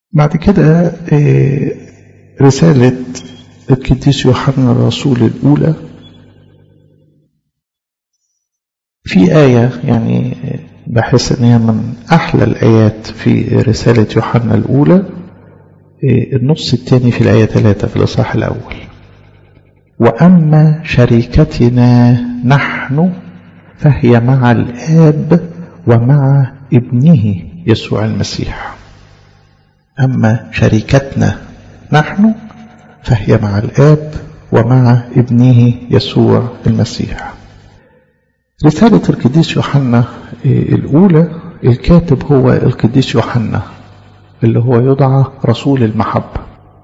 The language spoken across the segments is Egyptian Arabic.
بعد كده رسالة القديس يوحنا الرسول الأولى في آية يعني بحس إن هي من أحلى الآيات في رسالة يوحنا الأولى النص الثاني في الآية 3 في الإصحاح الأول وأما شركتنا نحن فهي مع الآب ومع ابنه يسوع المسيح أما شركتنا نحن فهي مع الآب ومع ابنه يسوع المسيح رسالة القديس يوحنا الأولى الكاتب هو القديس يوحنا اللي هو يدعى رسول المحبة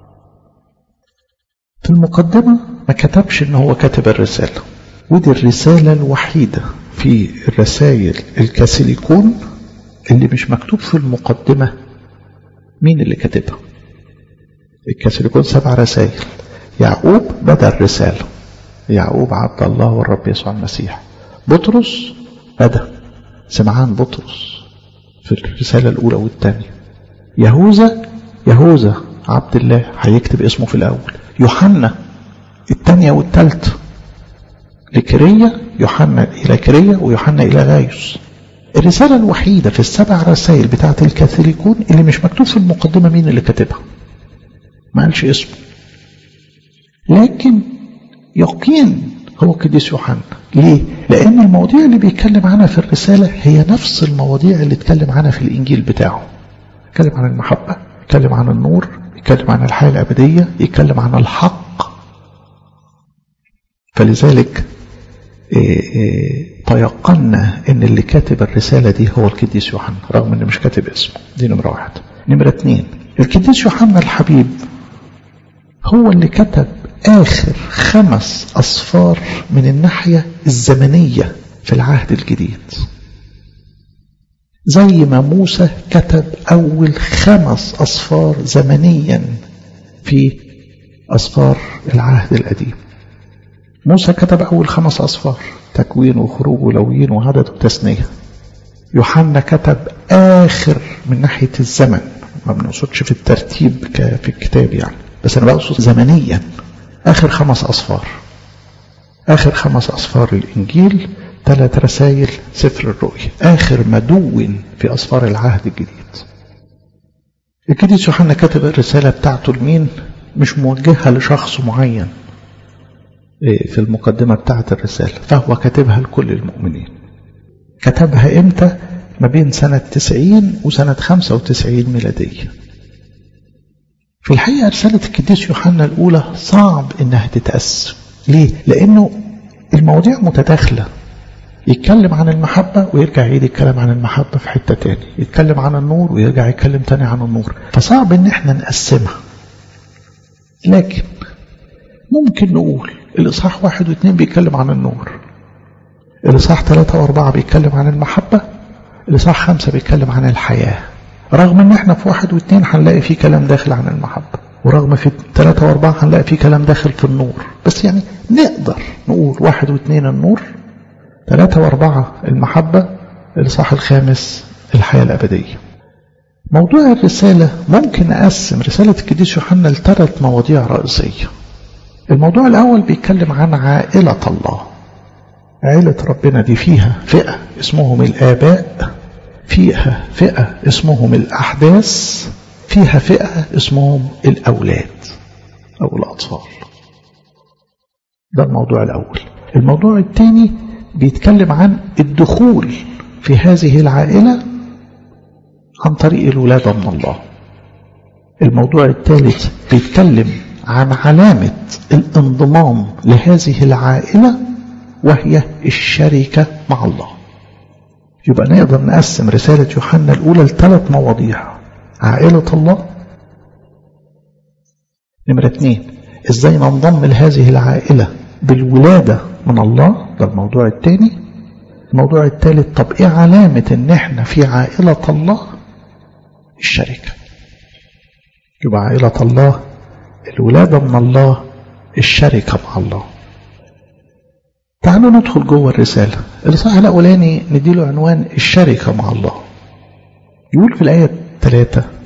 في المقدمة ما كتبش ان هو كاتب الرسالة ودي الرسالة الوحيدة في الرسائل الكاثوليكون اللي مش مكتوب في المقدمة مين اللي كاتبها الكاثوليكون سبع رسائل يعقوب بدأ الرسالة يعقوب عبد الله والرب يسوع المسيح بطرس بدأ سمعان بطرس في الرسالة الأولى والثانية يهوذا يهوذا عبد الله هيكتب اسمه في الأول يوحنا الثانية والثالثة لكرية يوحنا إلى كرية ويوحنا إلى غايوس الرسالة الوحيدة في السبع رسائل بتاعة الكاثوليكون اللي مش مكتوب في المقدمة مين اللي كاتبها ما قالش اسمه لكن يقين هو القديس يوحنا ليه؟ لأن المواضيع اللي بيتكلم عنها في الرسالة هي نفس المواضيع اللي اتكلم عنها في الإنجيل بتاعه يتكلم عن المحبة يتكلم عن النور يتكلم عن الحياة الأبدية يتكلم عن الحق فلذلك تيقنا ان اللي كاتب الرسالة دي هو القديس يوحنا رغم انه مش كاتب اسمه دي نمرة واحد نمرة اتنين القديس يوحنا الحبيب هو اللي كتب آخر خمس أصفار من الناحية الزمنية في العهد الجديد زي ما موسى كتب أول خمس أصفار زمنيا في أصفار العهد القديم موسى كتب أول خمس أصفار تكوين وخروج ولويين وعدد وتثنية يوحنا كتب آخر من ناحية الزمن ما بنقصدش في الترتيب في الكتاب يعني بس أنا بقصد زمنيا آخر خمس أصفار آخر خمس أصفار الإنجيل ثلاث رسائل سفر الرؤيا آخر ما دون في أصفار العهد الجديد القديس يوحنا كتب الرسالة بتاعته لمين مش موجهة لشخص معين في المقدمة بتاعة الرسالة فهو كاتبها لكل المؤمنين كتبها امتى ما بين سنة 90 وسنة 95 ميلادية في الحقيقة رسالة القديس يوحنا الأولى صعب إنها تتقسم ليه؟ لأنه المواضيع متداخلة يتكلم عن المحبة ويرجع يعيد الكلام عن المحبة في حتة تاني يتكلم عن النور ويرجع يتكلم تاني عن النور فصعب إن احنا نقسمها لكن ممكن نقول الإصحاح واحد واثنين بيتكلم عن النور الإصحاح ثلاثة وأربعة بيتكلم عن المحبة الإصحاح خمسة بيتكلم عن الحياة رغم ان احنا في واحد واثنين هنلاقي فيه كلام داخل عن المحبة ورغم في ثلاثة واربعة هنلاقي فيه كلام داخل في النور بس يعني نقدر نقول واحد واثنين النور ثلاثة واربعة المحبة الإصحاح الخامس الحياة الأبدية موضوع الرسالة ممكن نقسم رسالة القديس يوحنا لثلاث مواضيع رئيسية الموضوع الأول بيتكلم عن عائلة الله عائلة ربنا دي فيها فئة اسمهم الآباء فيها فئة اسمهم الأحداث فيها فئة اسمهم الأولاد أو الأطفال ده الموضوع الأول الموضوع الثاني بيتكلم عن الدخول في هذه العائلة عن طريق الولادة من الله الموضوع الثالث بيتكلم عن علامة الانضمام لهذه العائلة وهي الشركة مع الله يبقى نقدر نقسم رسالة يوحنا الأولى لثلاث مواضيع عائلة الله نمرة اثنين ازاي ننضم لهذه العائلة بالولادة من الله ده الموضوع الثاني الموضوع الثالث طب ايه علامة ان احنا في عائلة الله الشركة يبقى عائلة الله الولادة من الله الشركة مع الله تعالوا ندخل جوه الرسالة الإصحاح الأولاني نديله عنوان الشركة مع الله يقول في الآية 3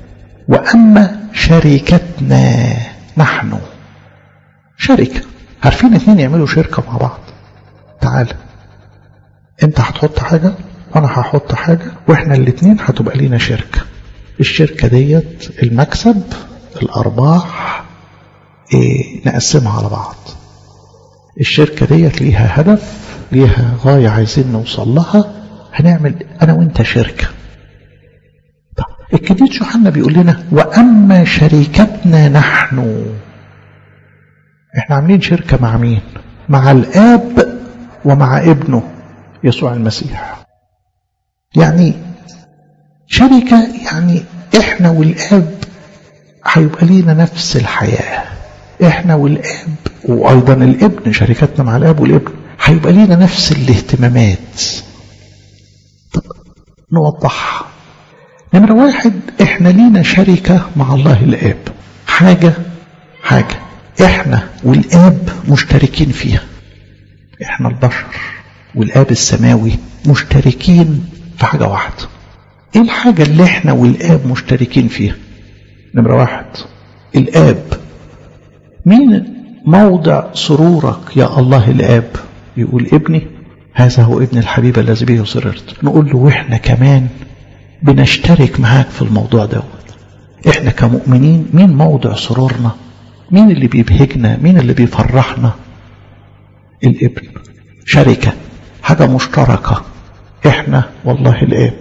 وأما شركتنا نحن شركة عارفين اتنين يعملوا شركة مع بعض تعال انت هتحط حاجة وانا هحط حاجة واحنا الاتنين هتبقى لينا شركة الشركة ديت المكسب الارباح ايه نقسمها على بعض الشركة ديت ليها هدف ليها غاية عايزين نوصل لها هنعمل انا وانت شركة طب الكبير يوحنا بيقول لنا واما شركتنا نحن احنا عاملين شركة مع مين مع الاب ومع ابنه يسوع المسيح يعني شركة يعني احنا والاب هيبقى لينا نفس الحياة احنا والاب وايضا الابن شركتنا مع الاب والابن هيبقى لينا نفس الاهتمامات طب نوضحها نمرة واحد احنا لينا شركة مع الله الاب حاجة حاجة احنا والاب مشتركين فيها احنا البشر والاب السماوي مشتركين في حاجة واحدة ايه الحاجة اللي احنا والاب مشتركين فيها نمرة واحد الاب مين موضع سرورك يا الله الاب يقول ابني هذا هو ابن الحبيب الذي به سررت نقول له واحنا كمان بنشترك معاك في الموضوع دوت احنا كمؤمنين مين موضع سرورنا مين اللي بيبهجنا مين اللي بيفرحنا الابن شركة حاجة مشتركة احنا والله الاب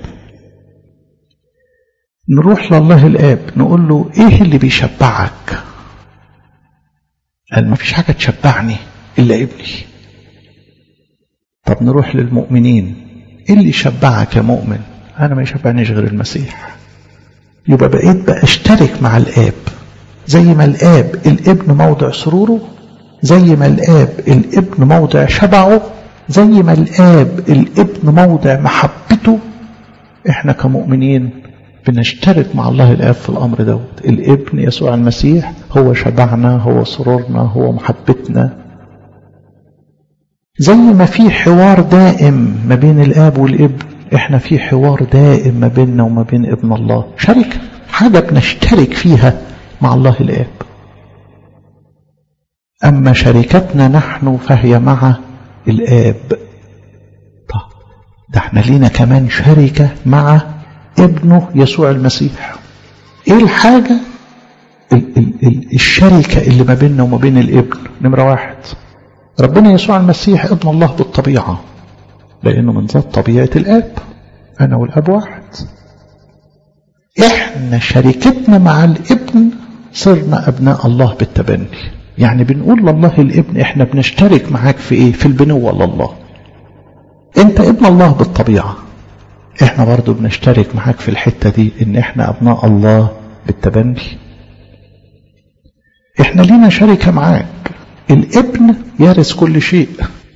نروح لله الاب نقول له ايه اللي بيشبعك قال ما فيش حاجة تشبعني الا ابني طب نروح للمؤمنين ايه اللي يشبعك يا مؤمن انا ما يشبعنيش غير المسيح يبقى بقيت بقى اشترك مع الاب زي ما الاب الابن موضع سروره زي ما الاب الابن موضع شبعه زي ما الاب الابن موضع محبته احنا كمؤمنين بنشترك مع الله الاب في الامر دوت الابن يسوع المسيح هو شبعنا هو سرورنا هو محبتنا زي ما في حوار دائم ما بين الاب والابن احنا في حوار دائم ما بيننا وما بين ابن الله شركه حاجه بنشترك فيها مع الله الاب اما شركتنا نحن فهي مع الاب طب ده احنا لينا كمان شركه مع ابنه يسوع المسيح ايه الحاجه ال ال ال الشركه اللي ما بيننا وما بين الابن نمره واحد ربنا يسوع المسيح ابن الله بالطبيعه لانه من ذات طبيعه الاب انا والاب واحد احنا شركتنا مع الابن صرنا ابناء الله بالتبني يعني بنقول لله الابن احنا بنشترك معاك في ايه في البنوة لله انت ابن الله بالطبيعة احنا برضو بنشترك معاك في الحتة دي ان احنا ابناء الله بالتبني احنا لينا شركة معاك الابن يرث كل شيء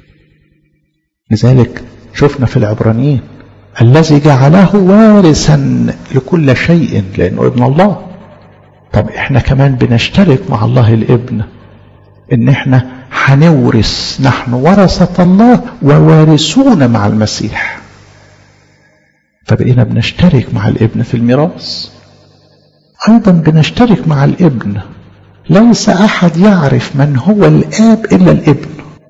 لذلك شفنا في العبرانيين الذي جعله وارثا لكل شيء لانه ابن الله طب احنا كمان بنشترك مع الله الابن ان احنا هنورث نحن ورثة الله ووارثون مع المسيح فبقينا بنشترك مع الابن في الميراث ايضا بنشترك مع الابن ليس احد يعرف من هو الاب الا الابن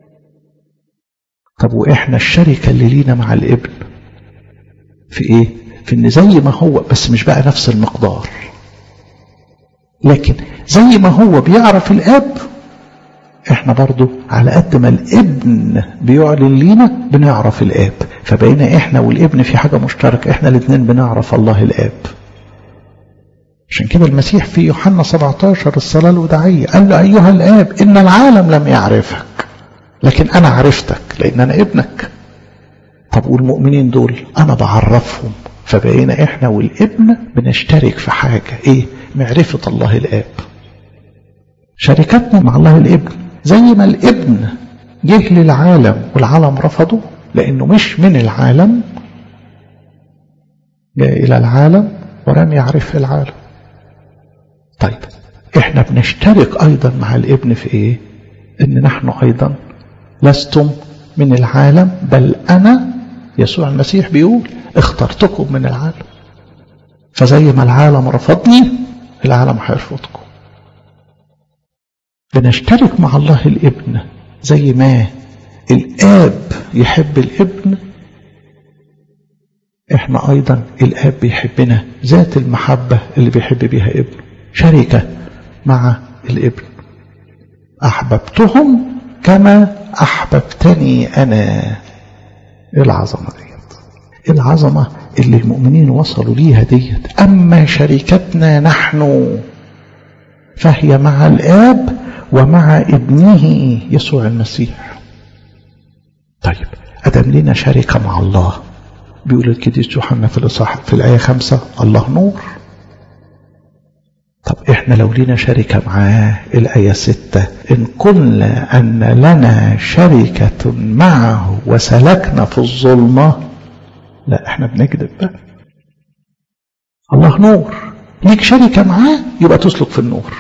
طب واحنا الشركة اللي لينا مع الابن في ايه في ان زي ما هو بس مش بقى نفس المقدار لكن زي ما هو بيعرف الاب احنا برضو على قد ما الابن بيعلن لينا بنعرف الاب فبقينا احنا والابن في حاجة مشتركة احنا الاثنين بنعرف الله الاب عشان كده المسيح في يوحنا 17 الصلاة الوداعية قال له أيها الآب إن العالم لم يعرفك لكن أنا عرفتك لأن أنا ابنك طب والمؤمنين دول أنا بعرفهم فبقينا إحنا والابن بنشترك في حاجة إيه معرفة الله الآب شركتنا مع الله الابن زي ما الابن جه للعالم والعالم رفضه لأنه مش من العالم جاء إلى العالم ولم يعرف العالم طيب احنا بنشترك ايضا مع الابن في ايه ان نحن ايضا لستم من العالم بل انا يسوع المسيح بيقول اخترتكم من العالم فزي ما العالم رفضني العالم هيرفضكم بنشترك مع الله الابن زي ما الاب يحب الابن احنا ايضا الاب بيحبنا ذات المحبة اللي بيحب بيها ابنه شركة مع الابن احببتهم كما احببتني انا ايه العظمة ديت ايه العظمة اللي المؤمنين وصلوا ليها ديت اما شركتنا نحن فهي مع الاب ومع ابنه يسوع المسيح طيب ادم لنا شركة مع الله بيقول القديس يوحنا في الإصحاح في الآية خمسة الله نور طب إحنا لو لينا شركة معاه الآية ستة إن قلنا أن لنا شركة معه وسلكنا في الظلمة لا إحنا بنكذب بقى الله نور ليك شركة معاه يبقى تسلك في النور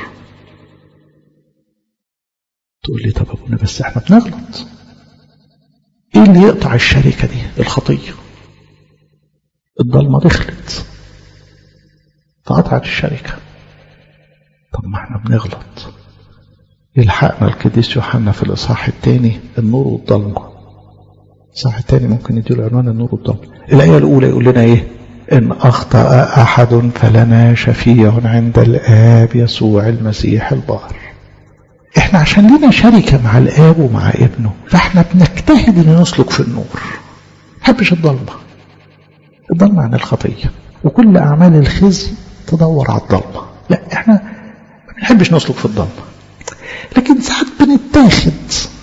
تقول لي طب أبونا بس إحنا بنغلط إيه اللي يقطع الشركة دي الخطية الضلمة دخلت فقطعت الشركة طب ما احنا بنغلط يلحقنا القديس يوحنا في الإصحاح الثاني النور والضلمة الإصحاح الثاني ممكن يديله عنوان النور والضلمة الآية الأولى يقول لنا إيه إن أخطأ أحد فلنا شفيع عند الآب يسوع المسيح البار احنا عشان لنا شركة مع الآب ومع ابنه فاحنا بنجتهد ان نسلك في النور حبش الضلمة الضلمة عن الخطية وكل أعمال الخزي تدور على الضلمة لا احنا ما بنحبش نسلك في الضلمة لكن ساعات بنتاخد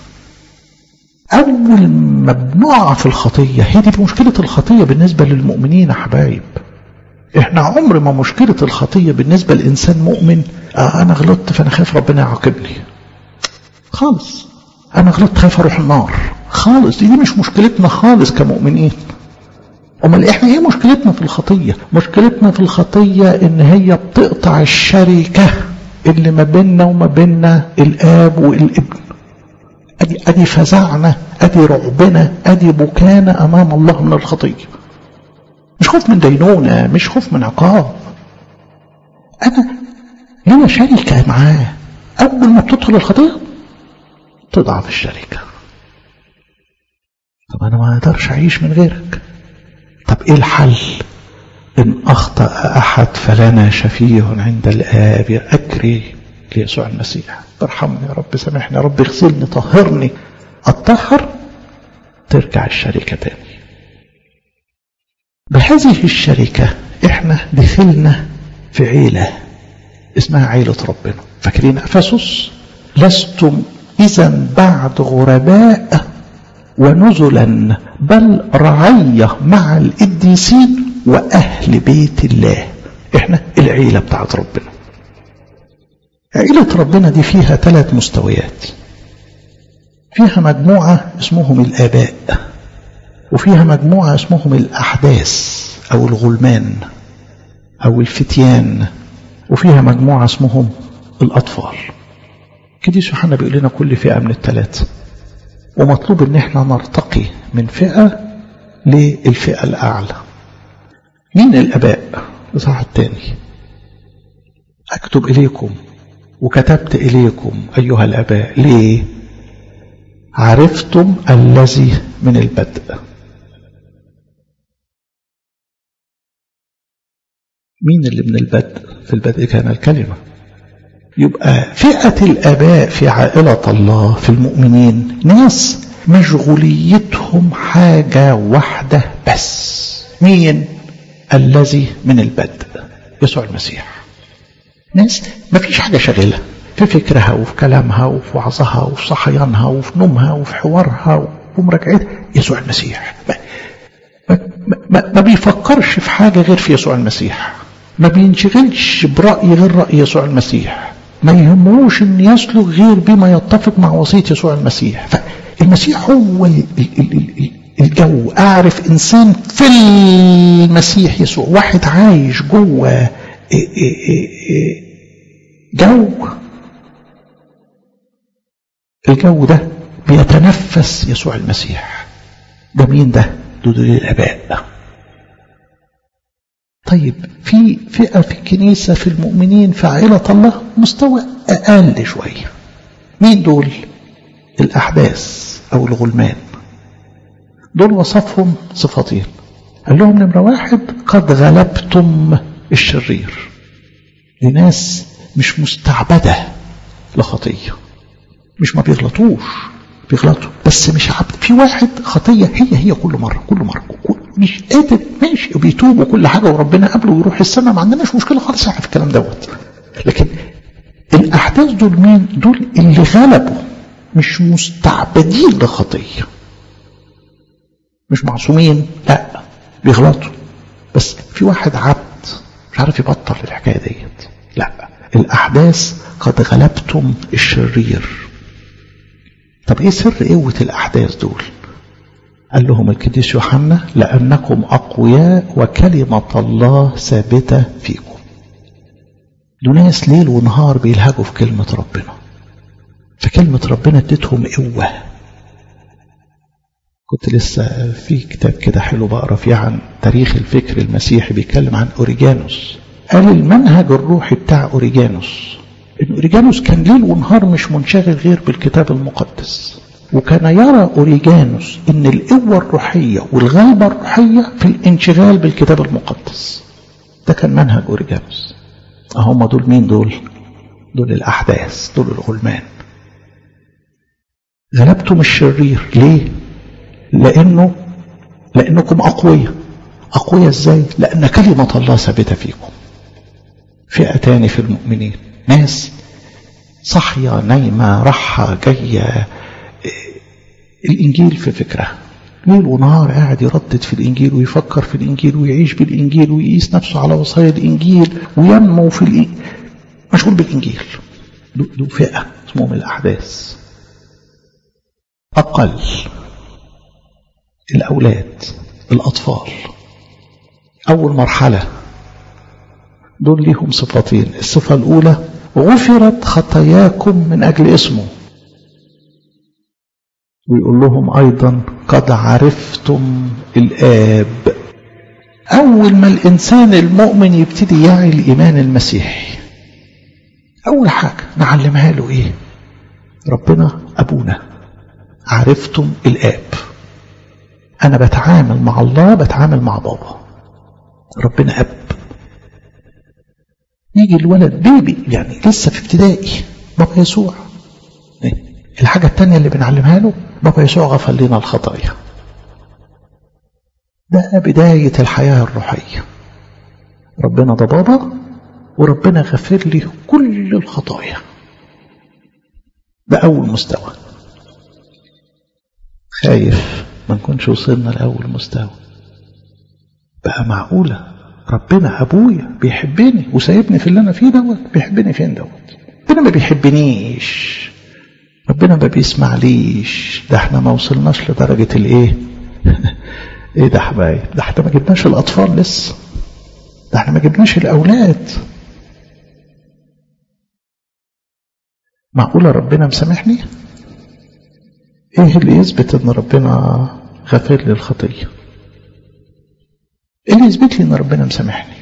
أول ما بنقع في الخطية هي دي مشكلة الخطية بالنسبة للمؤمنين يا حبايب احنا عمر ما مشكلة الخطية بالنسبة لإنسان مؤمن آه أنا غلطت فأنا خايف ربنا يعاقبني خالص أنا غلطت خايف أروح النار خالص دي, دي مش مشكلتنا خالص كمؤمنين امال احنا ايه مشكلتنا في الخطية مشكلتنا في الخطية ان هي بتقطع الشركة اللي ما بيننا وما بيننا الاب والابن ادي ادي فزعنا ادي رعبنا ادي بكانا امام الله من الخطية مش خوف من دينونة مش خوف من عقاب انا لنا شركة معاه اول ما بتدخل الخطية تضعف الشركة طب انا ما اقدرش اعيش من غيرك طب ايه الحل ان اخطا احد فلنا شفيع عند الاب اكري ليسوع المسيح ارحمني يا رب سامحني يا رب اغسلني طهرني اتطهر ترجع الشركه تاني بهذه الشركه احنا دخلنا في عيله اسمها عيله ربنا فاكرين افسس لستم اذا بعد غرباء ونزلا بل رعية مع القديسين وأهل بيت الله احنا العيلة بتاعت ربنا عيلة ربنا دي فيها ثلاث مستويات فيها مجموعة اسمهم الآباء وفيها مجموعة اسمهم الأحداث أو الغلمان أو الفتيان وفيها مجموعة اسمهم الأطفال كده يوحنا بيقول لنا كل فئة من الثلاثة ومطلوب ان احنا نرتقي من فئة للفئة الأعلى مين الأباء الإصحاح الثاني أكتب إليكم وكتبت إليكم أيها الأباء ليه عرفتم الذي من البدء مين اللي من البدء في البدء كان الكلمة يبقى فئة الآباء في عائلة الله في المؤمنين ناس مشغوليتهم حاجة واحدة بس مين الذي من البدء يسوع المسيح ناس ما فيش حاجة شغلة في فكرها وفي كلامها وفي وعظها وفي صحيانها وفي نومها وفي حوارها ومراجعتها يسوع المسيح ما, ما, ما, ما بيفكرش في حاجة غير في يسوع المسيح ما بينشغلش برأي غير رأي يسوع المسيح ما يهموش ان يسلك غير بما يتفق مع وصية يسوع المسيح فالمسيح هو الجو اعرف انسان في المسيح يسوع واحد عايش جوه جو الجو ده بيتنفس يسوع المسيح ده مين ده دول الاباء طيب في فئة في الكنيسة في المؤمنين في عائلة الله مستوى أقل شوية مين دول الأحداث أو الغلمان دول وصفهم صفتين قال لهم نمرة واحد قد غلبتم الشرير لناس مش مستعبدة لخطية مش ما بيغلطوش بيغلطوا بس مش عبد في واحد خطية هي هي كل مرة كل مرة كل مش قادر ماشي وبيتوب وكل حاجة وربنا قبله ويروح السماء ما عندناش مشكلة خالص في الكلام دوت لكن الأحداث دول مين دول اللي غلبوا مش مستعبدين لخطية مش معصومين لا بيغلطوا بس في واحد عبد مش عارف يبطل الحكاية ديت لا الأحداث قد غلبتم الشرير طب ايه سر قوة الأحداث دول قال لهم القديس يوحنا لأنكم أقوياء وكلمة الله ثابتة فيكم دول ناس ليل ونهار بيلهجوا في كلمة ربنا فكلمة ربنا اديتهم قوة كنت لسه في كتاب كده حلو بقرا فيه عن تاريخ الفكر المسيحي بيتكلم عن اوريجانوس قال المنهج الروحي بتاع اوريجانوس ان اوريجانوس كان ليل ونهار مش منشغل غير بالكتاب المقدس وكان يرى اوريجانوس ان القوه الروحيه والغلبه الروحيه في الانشغال بالكتاب المقدس ده كان منهج اوريجانوس هم دول مين دول دول الاحداث دول الغلمان غلبتم الشرير ليه لانه لانكم اقوياء اقوياء ازاي لان كلمه الله ثابته فيكم فئه تاني في المؤمنين ناس صحية نايمة راحة جاية الإنجيل في فكرة ليل ونهار قاعد يردد في الإنجيل ويفكر في الإنجيل ويعيش بالإنجيل ويقيس نفسه على وصايا الإنجيل وينمو في الإنجيل مشغول بالإنجيل دو فئة اسمهم الأحداث أقل الأولاد الأطفال أول مرحلة دول ليهم صفتين الصفة الأولى غفرت خطاياكم من أجل اسمه ويقول لهم أيضا قد عرفتم الآب أول ما الإنسان المؤمن يبتدي يعي الإيمان المسيحي أول حاجة نعلمها له إيه ربنا أبونا عرفتم الآب أنا بتعامل مع الله بتعامل مع بابا ربنا أب يجي الولد بيبي يعني لسه في ابتدائي بابا يسوع الحاجة التانية اللي بنعلمها له بابا يسوع غفر لنا الخطايا ده بداية الحياة الروحية ربنا ده بابا وربنا غفر لي كل الخطايا ده أول مستوى خايف ما نكونش وصلنا لأول مستوى بقى معقولة ربنا أبويا بيحبني وسايبني في اللي أنا فيه دوت بيحبني فين دوت ربنا ما بيحبنيش ربنا ما بيسمعليش ده احنا ما وصلناش لدرجة الايه ايه ده حبايب ده احنا ما جبناش الأطفال لسه ده احنا ما جبناش الأولاد معقولة ربنا مسامحني ايه اللي يثبت ان ربنا غفر لي الخطيه ايه اللي يثبت لي ان ربنا مسامحني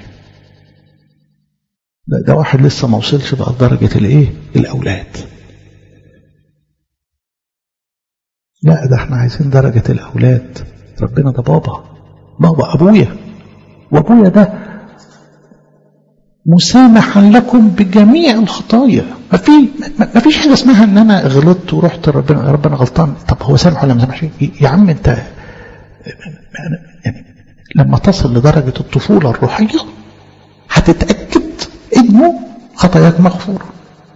ده, ده واحد لسه ما وصلش بقى لدرجة الايه الاولاد لا ده احنا عايزين درجة الاولاد ربنا ده بابا بابا ابويا وابويا ده مسامحا لكم بجميع الخطايا ما في ما فيش حاجه اسمها ان انا غلطت ورحت ربنا ربنا غلطان طب هو سامح ولا ما سامحش يا عم انت يعني لما تصل لدرجة الطفولة الروحية هتتأكد انه خطاياك مغفورة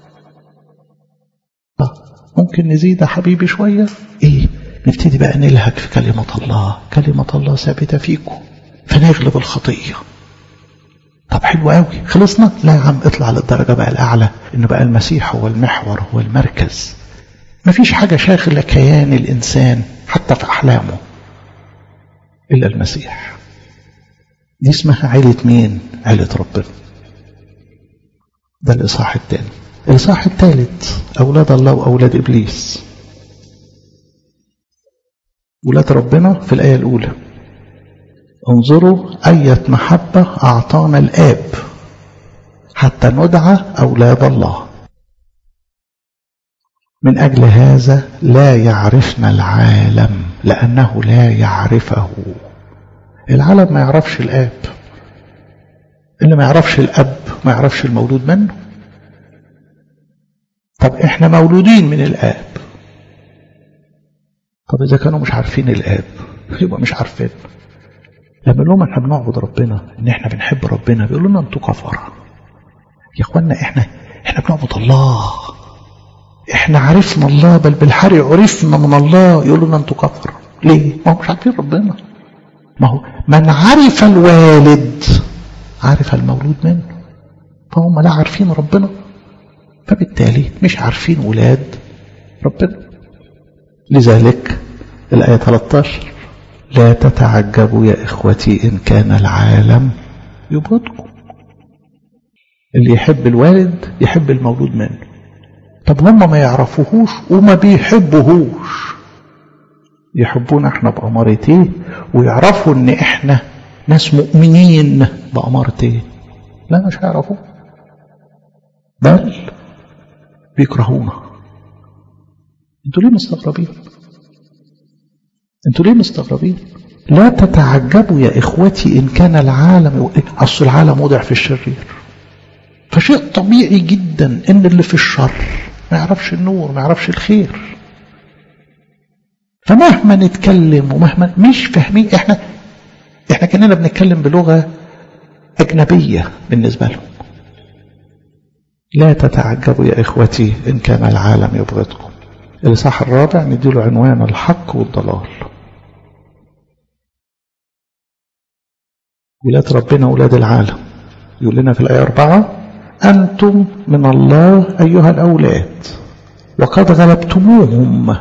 ممكن نزيد يا حبيبي شوية ايه نبتدي بقى نلهج في كلمة الله كلمة الله ثابتة فيكم فنغلب الخطية طب حلو قوي خلصنا لا يا عم اطلع للدرجة بقى الأعلى إنه بقى المسيح هو المحور هو المركز مفيش حاجة شاغلة كيان الإنسان حتى في أحلامه إلا المسيح دي اسمها عيلة مين عيلة ربنا ده الإصحاح الثاني الإصحاح الثالث أولاد الله وأولاد إبليس ولاد ربنا في الآية الأولى انظروا أية محبة أعطانا الآب حتى ندعى أولاد الله من أجل هذا لا يعرفنا العالم لأنه لا يعرفه العالم ما يعرفش الآب اللي ما يعرفش الأب ما يعرفش المولود منه طب احنا مولودين من الآب طب إذا كانوا مش عارفين الآب يبقى مش عارفين لما لهم احنا بنعبد ربنا ان احنا بنحب ربنا بيقولوا لنا انتوا كفره يا اخوانا احنا احنا بنعبد الله احنا عرفنا الله بل بالحري عرفنا من الله يقولوا لنا انتوا كفر ليه ما هو مش عارفين ربنا ما هو من عرف الوالد عرف المولود منه فهم لا عارفين ربنا فبالتالي مش عارفين ولاد ربنا لذلك الآية 13 لا تتعجبوا يا إخوتي إن كان العالم يبغضكم اللي يحب الوالد يحب المولود منه طب هم ما يعرفوهوش وما بيحبوهوش يحبونا احنا بأمارتيه ويعرفوا ان احنا ناس مؤمنين بأمارتيه لا مش هيعرفوه بل بيكرهونا انتوا ليه مستغربين انتوا ليه مستغربين لا تتعجبوا يا اخوتي ان كان العالم اصل العالم وضع في الشرير فشيء طبيعي جدا ان اللي في الشر ما يعرفش النور ما يعرفش الخير فمهما نتكلم ومهما مش فاهمين احنا احنا كاننا بنتكلم بلغه اجنبيه بالنسبه لهم لا تتعجبوا يا اخوتي ان كان العالم يبغضكم الاصحاح الرابع نديله عنوان الحق والضلال ولاد ربنا ولاد العالم يقول لنا في الآية أربعة أنتم من الله أيها الأولاد وقد غلبتموهم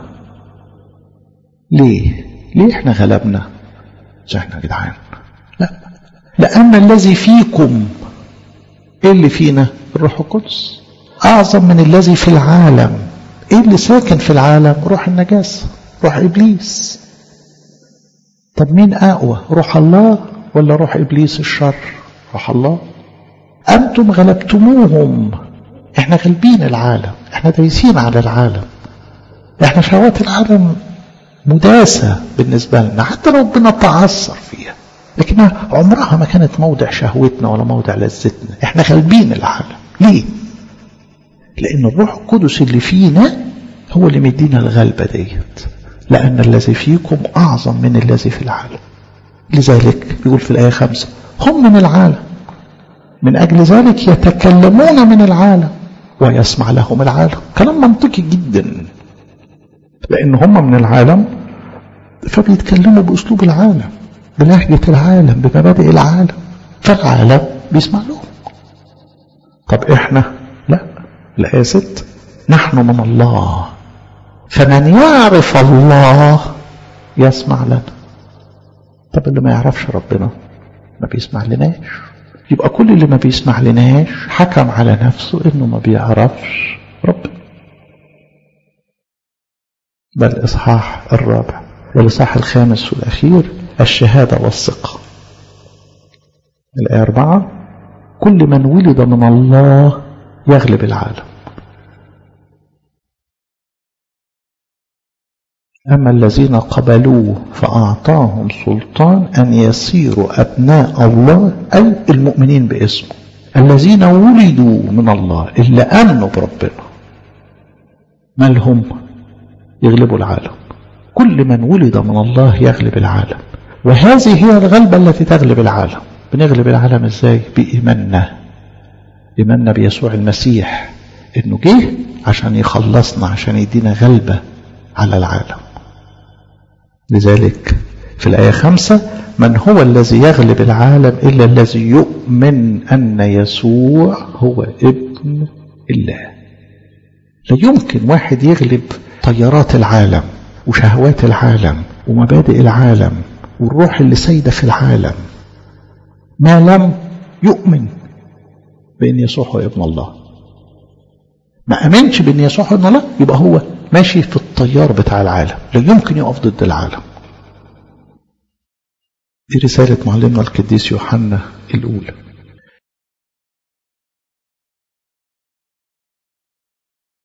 ليه ليه احنا غلبنا احنا يا جدعان لا لأن الذي فيكم ايه اللي فينا الروح القدس أعظم من الذي في العالم ايه اللي ساكن في العالم روح النجاسة روح إبليس طب مين أقوى روح الله ولا روح إبليس الشر روح الله أنتم غلبتموهم احنا غالبين العالم احنا دايسين على العالم احنا شهوات العالم مداسة بالنسبة لنا حتى ربنا تعثر فيها لكنها عمرها ما كانت موضع شهوتنا ولا موضع لذتنا احنا غالبين العالم ليه لان الروح القدس اللي فينا هو اللي مدينا الغلبة ديت لأن الذي فيكم أعظم من الذي في العالم لذلك يقول في الآية خمسة هم من العالم من أجل ذلك يتكلمون من العالم ويسمع لهم العالم كلام منطقي جدا لأن هم من العالم فبيتكلموا بأسلوب العالم بلهجة العالم بمبادئ العالم فالعالم بيسمع لهم طب إحنا لا الآية ست نحن من الله فمن يعرف الله يسمع لنا طب اللي ما يعرفش ربنا ما بيسمع لناش يبقى كل اللي ما بيسمع لناش حكم على نفسه انه ما بيعرفش ربنا ده الاصحاح الرابع والاصحاح الخامس والاخير الشهاده والثقه الايه اربعه كل من ولد من الله يغلب العالم أما الذين قبلوه فأعطاهم سلطان أن يصيروا أبناء الله أي المؤمنين باسمه الذين ولدوا من الله اللي آمنوا بربنا ما لهم يغلبوا العالم كل من ولد من الله يغلب العالم وهذه هي الغلبة التي تغلب العالم بنغلب العالم ازاي بإيماننا إيماننا بيسوع المسيح انه جه عشان يخلصنا عشان يدينا غلبة على العالم لذلك في الآية خمسة من هو الذي يغلب العالم إلا الذي يؤمن أن يسوع هو ابن الله لا يمكن واحد يغلب طيارات العالم وشهوات العالم ومبادئ العالم والروح اللي سايدة في العالم ما لم يؤمن بأن يسوع هو ابن الله ما أمنش بأن يسوع هو ابن الله يبقى هو ماشي في الطيار بتاع العالم لا يمكن يقف ضد العالم دي رسالة معلمنا القديس يوحنا الأولى